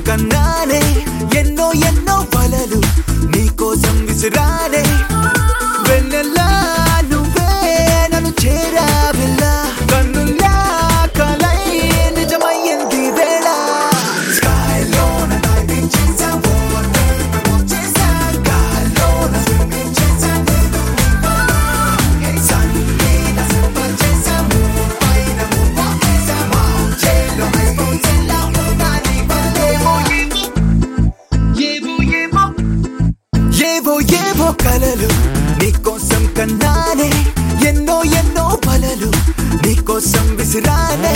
కన్నానే ఎన్నో ఎన్నో వలలు నీకోసం విసిరానే వెన్నెలా నువ్వే నన్ను చేరావిల్లా కన్నుల్లా కలై నిజమయ్యింది వేళ స్కైలోన డైవింగ్ చేసా వాటర్ చేసా గాల్లోన స్విమ్మింగ్ చేసా నేను హే సన్నీ నా సింపల్ చేసా మూవ్ పైన మూవ్ చేసా మౌత్ చేలో ఐస్ బౌన్స్ ఎలా ఉన్నాని వల్లేమో ఏవో ఏవో ఏవో ఏవో కలలు నీకోసం కన్నానే ఎన్నో ఎన్నో బలలు నీకోసం విసిరానే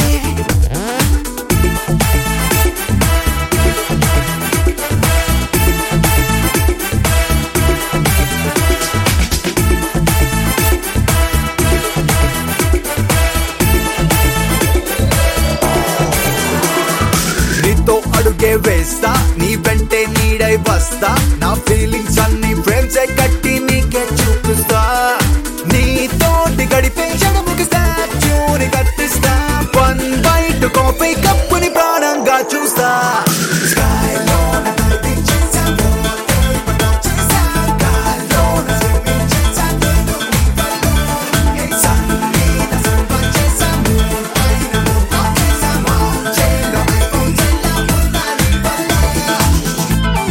నీతో అడుగే వేస్తా నీ వెంటే నీడై వస్తా నా ఫీలింగ్స్ అన్ని ఫ్రేమ్స్ కట్టి నీకే చూపిస్తా నీతోటి గడిపే క్షణముకి స్టాచ్యూని కట్టిస్తా వన్ బైట్ కాఫీ కప్పుని ప్రాణంగా చూస్తా స్కైలోన diving చేసా, water పటం చేసా, గాల్లోన swimming చేసా, నేను నీ వల్ల. Hey, sunny నా simple చేసా, moon పైన move on చేసా, mouth చేలో iPhone ఎలా ఉన్నా నీ వల్ల.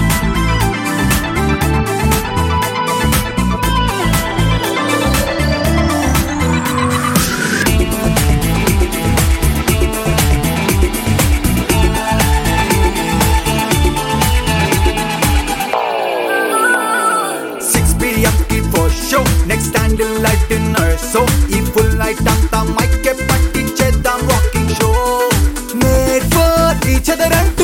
సిక్స్ పిఎం కి ఫోర్ షో నెక్స్ట్ స్టాండిల్ లైట్ డిన్నర్ సో ఈ ఫుల్ నైట్ అంతా మైకే పట్టించేద్దాం walking show made for each other అంటూ